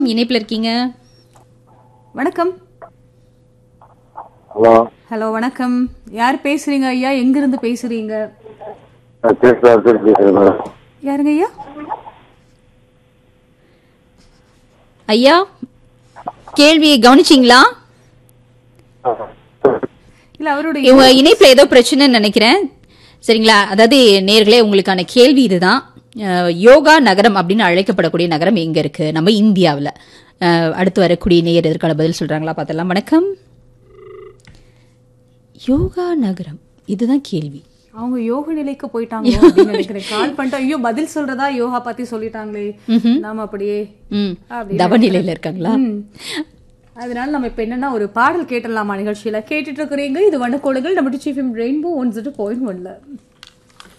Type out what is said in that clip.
இணைப்புல இருக்கீங்க வணக்கம் ஹலோ ஹலோ வணக்கம் யார் பேசுறீங்க ஐயா எங்கிருந்து பேசுறீங்க நான் பேசுகிறேன் பேசுகிறேன் மேடம் யாருங்க ஐயா ஐயா கேள்வியை கவனிச்சிங்களா இல்ல அவருடைய இவங்க இணைப்புல ஏதோ பிரச்சனைன்னு நினைக்கிறேன் சரிங்களா அதாவது நேர்களே உங்களுக்கான கேள்வி இதுதான் அஹ், யோகா நகரம் அப்படின்னு அழைக்கப்படக்கூடிய நகரம் எங்க இருக்கு நம்ம இந்தியாவில் அடுத்து வரக்கூடிய நேயர் இதற்கான பதில் சொல்றாங்களா பார்த்தலாம் வணக்கம் யோகா நகரம் இதுதான் கேள்வி அவங்க யோக நிலைக்கு போயிட்டாங்க அப்படின்னு நினைக்கிறேன் கால் பண்ணிட்டு ஐயோ பதில் சொல்றதா யோகா பத்தி சொல்லிட்டாங்களே நாம அப்படியே ம் அப்படி தவநிலையில இருக்காங்களா ம். அதனால நம்ம இப்ப என்னன்னா ஒரு பாடல் கேட்டலாமா நிகழ்ச்சியில கேட்டுட்டு இருக்கிறீங்க இது வண்ணக்கோடுகள் நம்ம டிச்சிஃபிம் ரெயின்போ ஒன் ஜீரோ பாயிண்ட் ஒன்ல